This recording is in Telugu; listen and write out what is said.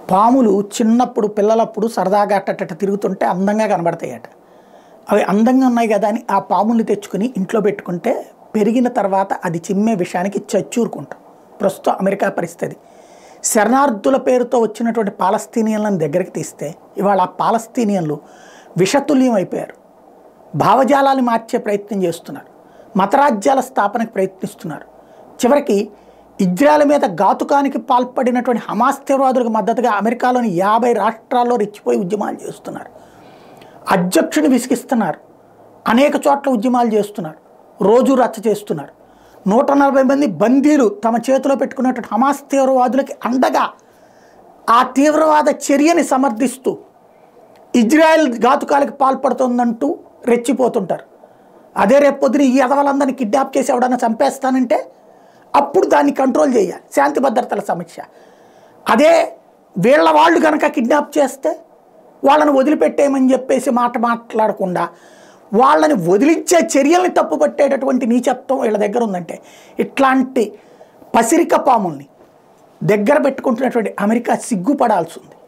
పాములు చిన్నప్పుడు పిల్లలప్పుడు సరదాగా అట్టట తిరుగుతుంటే అందంగా కనబడతాయట అవి అందంగా ఉన్నాయి కదా అని ఆ పాముల్ని తెచ్చుకుని ఇంట్లో పెట్టుకుంటే పెరిగిన తర్వాత అది చిమ్మే విషయానికి చచ్చూరుకుంటాం ప్రస్తుతం అమెరికా పరిస్థితి శరణార్థుల పేరుతో వచ్చినటువంటి పాలస్తీనియన్లను దగ్గరికి తీస్తే ఇవాళ ఆ పాలస్తీనియన్లు విషతుల్యం అయిపోయారు భావజాలాన్ని మార్చే ప్రయత్నం చేస్తున్నారు మతరాజ్యాల స్థాపనకు ప్రయత్నిస్తున్నారు చివరికి ఇజ్రాయెల్ మీద ఘాతుకానికి పాల్పడినటువంటి హమాస్ తీవ్రవాదులకు మద్దతుగా అమెరికాలోని యాభై రాష్ట్రాల్లో రెచ్చిపోయి ఉద్యమాలు చేస్తున్నారు అధ్యక్షుని విసిగిస్తున్నారు అనేక చోట్ల ఉద్యమాలు చేస్తున్నారు రోజు రచ్చ చేస్తున్నారు నూట నలభై మంది బందీలు తమ చేతిలో పెట్టుకున్నటువంటి హమాస్ తీవ్రవాదులకి అండగా ఆ తీవ్రవాద చర్యని సమర్థిస్తూ ఇజ్రాయెల్ ఘాతుకాలకు పాల్పడుతుందంటూ రెచ్చిపోతుంటారు అదే రేపు పొద్దున ఈ ఎదవలందరినీ కిడ్నాప్ చేసి ఎవడన్నా చంపేస్తానంటే అప్పుడు దాన్ని కంట్రోల్ చేయాలి శాంతి భద్రతల సమస్య అదే వీళ్ళ వాళ్ళు కనుక కిడ్నాప్ చేస్తే వాళ్ళని వదిలిపెట్టేయమని చెప్పేసి మాట మాట్లాడకుండా వాళ్ళని వదిలించే చర్యల్ని తప్పుపట్టేటటువంటి నీచత్వం వీళ్ళ దగ్గర ఉందంటే ఇట్లాంటి పసిరిక పాముల్ని దగ్గర పెట్టుకుంటున్నటువంటి అమెరికా సిగ్గుపడాల్సి ఉంది